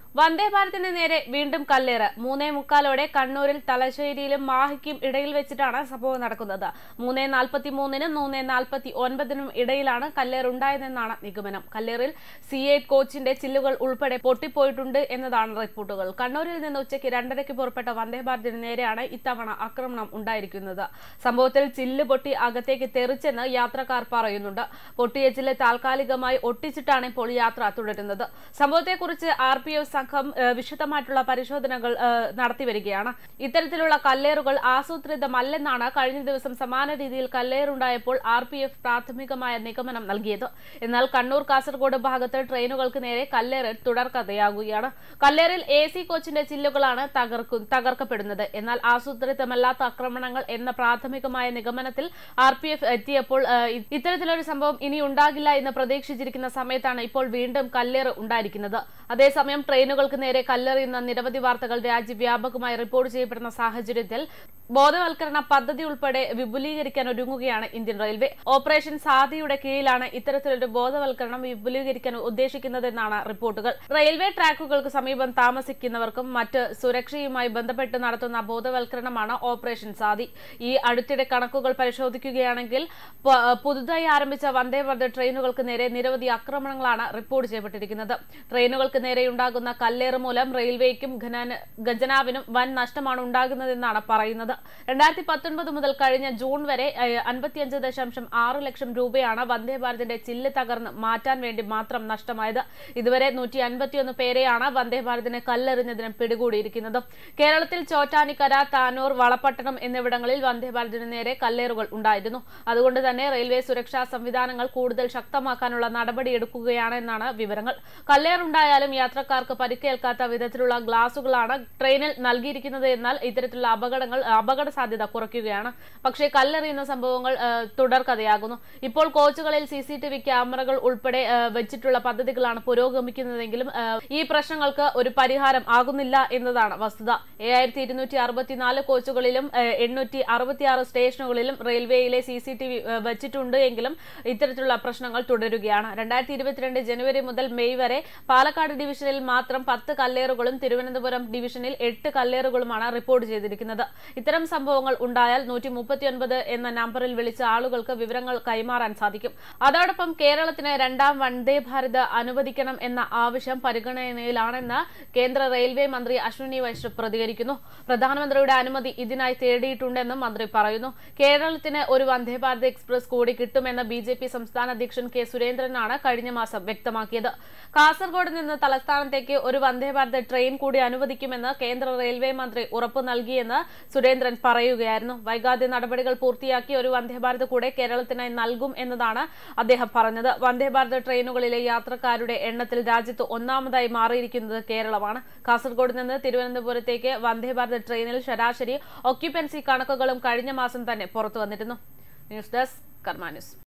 വന്ദേ ഭാരതിന് നേരെ വീണ്ടും കല്ലേറ് മൂന്നേ മുക്കാലോടെ കണ്ണൂരിൽ തലശ്ശേരിയിലും മാഹിക്കും ഇടയിൽ വെച്ചിട്ടാണ് സംഭവം നടക്കുന്നത് മൂന്നേ നാൽപ്പത്തി മൂന്നിനും മൂന്നേ നാൽപ്പത്തി ഒൻപതിനും ഇടയിലാണ് കല്ലേർ ഉണ്ടായതെന്നാണ് നിഗമനം കല്ലേറിൽ സി എയ്റ്റ് കോച്ചിന്റെ ചില്ലുകൾ ഉൾപ്പെടെ പൊട്ടിപ്പോയിട്ടുണ്ട് എന്നതാണ് റിപ്പോർട്ടുകൾ കണ്ണൂരിൽ നിന്ന് ഉച്ചയ്ക്ക് രണ്ടരയ്ക്ക് പുറപ്പെട്ട വന്ദേ ഭാരതിന് നേരെയാണ് ഇത്തവണ ആക്രമണം ഉണ്ടായിരിക്കുന്നത് സംഭവത്തിൽ ചില്ല് പൊട്ടി അകത്തേക്ക് തെറിച്ചെന്ന് യാത്രക്കാർ പറയുന്നുണ്ട് പൊട്ടിയ ചില്ല് താൽക്കാലികമായി ഒട്ടിച്ചിട്ടാണ് ഇപ്പോൾ യാത്ര തുടരുന്നത് സംഭവത്തെക്കുറിച്ച് ആർ പി എഫ് സംഘം ഏഹ്, വിശദമായിട്ടുള്ള പരിശോധനകൾ ഏഹ്, നടത്തി വരികയാണ് ഇത്തരത്തിലുള്ള കല്ലേറുകൾ ആസൂത്രിതമല്ലെന്നാണ് കഴിഞ്ഞ ദിവസം സമാന രീതിയിൽ കല്ലേറുണ്ടായപ്പോൾ ആർ പി എഫ് പ്രാഥമികമായ നിഗമനം നൽകിയത് എന്നാൽ കണ്ണൂർ കാസർഗോഡ് ഭാഗത്ത് ട്രെയിനുകൾക്ക് നേരെ കല്ലേറ് തുടർക്കഥയാകുകയാണ് കല്ലേറിൽ എ സി കോച്ചിന്റെ ചില്ലുകളാണ് തകർക്കു തകർക്കപ്പെടുന്നത് എന്നാൽ ആസൂത്രിതമല്ലാത്ത ആക്രമണങ്ങൾ എന്ന പ്രാഥമികമായ നിഗമനത്തിൽ ആർ പി എഫ് എത്തിയപ്പോൾ ഏഹ്, ഇ- ഇത്തരത്തിലൊരു സംഭവം ഇനി ഉണ്ടാകില്ല എന്ന് പ്രതീക്ഷിച്ചിരിക്കുന്ന സമയത്താണ് ഇപ്പോൾ വീണ്ടും കല്ലേറ് ഉണ്ടായിരിക്കുന്നത് അതേസമയം ട്രെയിനുകൾക്ക് നേരെ കല്ലെറിയുന്ന നിരവധി വാർത്തകൾ രാജ്യവ്യാപകമായി റിപ്പോർട്ട് ചെയ്യപ്പെടുന്ന സാഹചര്യത്തിൽ ബോധവൽക്കരണ പദ്ധതി ഉൾപ്പെടെ വിപുലീകരിക്കാൻ ഒരുങ്ങുകയാണ് ഇന്ത്യൻ റെയിൽവേ ഓപ്പറേഷൻ സാദിയുടെ കീഴിലാണ് ഇത്തരത്തിലൊരു ബോധവൽക്കരണം വിപുലീകരിക്കാൻ ഉദ്ദേശിക്കുന്നതെന്നാണ് റിപ്പോർട്ടുകൾ റെയിൽവേ ട്രാക്കുകൾക്ക് സമീപം താമസിക്കുന്നവർക്കും മറ്റ് സുരക്ഷയുമായി ബന്ധപ്പെട്ട് നടത്തുന്ന ബോധവൽക്കരണമാണ് ഓപ്പറേഷൻ സാദി ഈ അടുത്തിടെ കണക്കുകൾ പരിശോധിക്കുകയാണെങ്കിൽ പ- പുതുതായി ആരംഭിച്ച വന്ദേ ഭാരത് ട്രെയിനുകൾക്ക് നേരെ നിരവധി ആക്രമണങ്ങളാണ് റിപ്പോർട്ട് ചെയ്യപ്പെട്ടിരിക്കുന്നത് ട്രെയിനുകൾക്ക് നേരെയുണ്ടാകുന്ന കല്ലേറ് മൂലം റെയിൽവേക്കും ഖനാന- ഖജനാവിനും വൻ നഷ്ടമാണ് ഉണ്ടാകുന്നതെന്നാണ് പറയുന്നത് രണ്ടായിരത്തി പത്തൊൻപത് മുതൽ കഴിഞ്ഞ ജൂൺ വരെ ഏഹ്, അൻപത്തിയഞ്ച് ദശാംശം ആറ് ലക്ഷം രൂപയാണ് വന്ദേ ഭാരതിന്റെ ചില്ല് തകർന്ന് മാറ്റാൻ വേണ്ടി മാത്രം നഷ്ടമായത് ഇതുവരെ നൂറ്റി അൻപത്തിയൊന്ന് പേരെയാണ് വന്ദേ ഭാരതിന് കല്ലെറിഞ്ഞതിന് പിടികൂടിയിരിക്കുന്നത് കേരളത്തിൽ ചോറ്റാനിക്കര താനൂർ വളപട്ടണം എന്നിവിടങ്ങളിൽ വന്ദേ ഭാരതിന് നേരെ കല്ലേറുകൾ ഉണ്ടായിരുന്നു അതുകൊണ്ട് തന്നെ റെയിൽവേ സുരക്ഷാ സംവിധാനങ്ങൾ കൂടുതൽ ശക്തമാക്കാനുള്ള നടപടിയെടുക്കുകയാണെന്നാണ് വിവരങ്ങൾ കല്ലേറുണ്ടായാലും യാത്രക്കാർക്ക് പരിക്കേൽക്കാത്ത വിധത്തിലുള്ള ഗ്ലാസുകളാണ് ട്രെയിനിൽ നൽകിയിരിക്കുന്നത് എന്നാൽ ഇത്തരത്തിലുള്ള അപകടങ്ങൾ അപകട സാധ്യത കുറയ്ക്കുകയാണ് പക്ഷേ കല്ലെറിയുന്ന സംഭവങ്ങൾ ആ, തുടർക്കഥയാകുന്നു ഇപ്പോൾ കോച്ചുകളിൽ സി സി ടി വി ക്യാമറകൾ ഉൾപ്പെടെ ആ, വെച്ചിട്ടുള്ള പദ്ധതികളാണ് പുരോഗമിക്കുന്നതെങ്കിലും ആ, ഈ പ്രശ്നങ്ങൾക്ക് ഒരു പരിഹാരം ആകുന്നില്ല എന്നതാണ് വസ്തുത ഏഴായിരത്തി ഇരുന്നൂറ്റി അറുപത്തിനാല് കോച്ചുകളിലും എണ്ണൂറ്റി അറുപത്തിയാറ് സ്റ്റേഷനുകളിലും റെയിൽവേയിലെ സി സി ടി വി വെച്ചിട്ടുണ്ട് എങ്കിലും ഇത്തരത്തിലുള്ള പ്രശ്നങ്ങൾ തുടരുകയാണ് രണ്ടായിരത്തി ഇരുപത്തിരണ്ട് ജനുവരി മുതൽ മെയ് വരെ പാലക്കാട് ഡിവിഷനിൽ മാത്രം പത്ത് കല്ലേറുകളും തിരുവനന്തപുരം ഡിവിഷനിൽ എട്ട് കല്ലേറുകളുമാണ് റിപ്പോർട്ട് ചെയ്തിരിക്കുന്നത് ഇത്തരം സംഭവങ്ങൾ ഉണ്ടായാൽ നൂറ്റി മുപ്പത്തിയൊൻപത് എന്ന നമ്പറിൽ വിളിച്ച ആളുകൾക്ക് വിവരങ്ങൾ കൈമാറാൻ സാധിക്കും അതോടൊപ്പം കേരളത്തിന് രണ്ടാം വന്ദേ ഭാരത് അനുവദിക്കണം എന്ന ആവശ്യം പരിഗണനയിലാണെന്ന് കേന്ദ്ര റെയിൽവേ മന്ത്രി അശ്വിനി വൈഷ്ണവ് പ്രതികരിക്കുന്നു പ്രധാനമന്ത്രിയുടെ അനുമതി ഇതിനായി തേടിയിട്ടുണ്ടെന്നും മന്ത്രി പറയുന്നു കേരളത്തിന് ഒരു വന്ദേ ഭാരത് എക്സ്പ്രസ് കൂടി കിട്ടുമെന്ന് ബി ജെ പി സംസ്ഥാന അധ്യക്ഷൻ കെ സുരേന്ദ്രനാണ് കഴിഞ്ഞ മാസം വ്യക്തമാക്കിയത് കാസർഗോഡ് നിന്ന് തലസ്ഥാനത്തേക്ക് ഒരു വന്ദേ ഭാരത് ട്രെയിൻ കൂടി അനുവദിക്കുമെന്ന് കേന്ദ്ര റെയിൽവേ മന്ത്രി ഉറപ്പു നൽകിയെന്ന് സുരേന്ദ്രൻ പറയുകയായിരുന്നു വൈകാതെ നടപടികൾ പൂർത്തിയാക്കി ഒരു വന്ദേ ഭാരത് കൂടെ കേരളത്തിനായി നൽകും എന്നതാണ് അദ്ദേഹം പറഞ്ഞത് വന്ദേ ഭാരത് ട്രെയിനുകളിലെ യാത്രക്കാരുടെ എണ്ണത്തിൽ രാജ്യത്ത് ഒന്നാമതായി മാറിയിരിക്കുന്നത് കേരളമാണ് കാസർഗോഡ് നിന്ന് തിരുവനന്തപുരത്തേക്ക് വന്ദേ ഭാരത് ട്രെയിനിൽ ശരാശരി ഒക്യുപ്പൻസി കണക്കുകളും കഴിഞ്ഞ മാസം തന്നെ പുറത്തു വന്നിരുന്നു ന്യൂസ് ഡെസ്ക് കർമാ ന്യൂസ്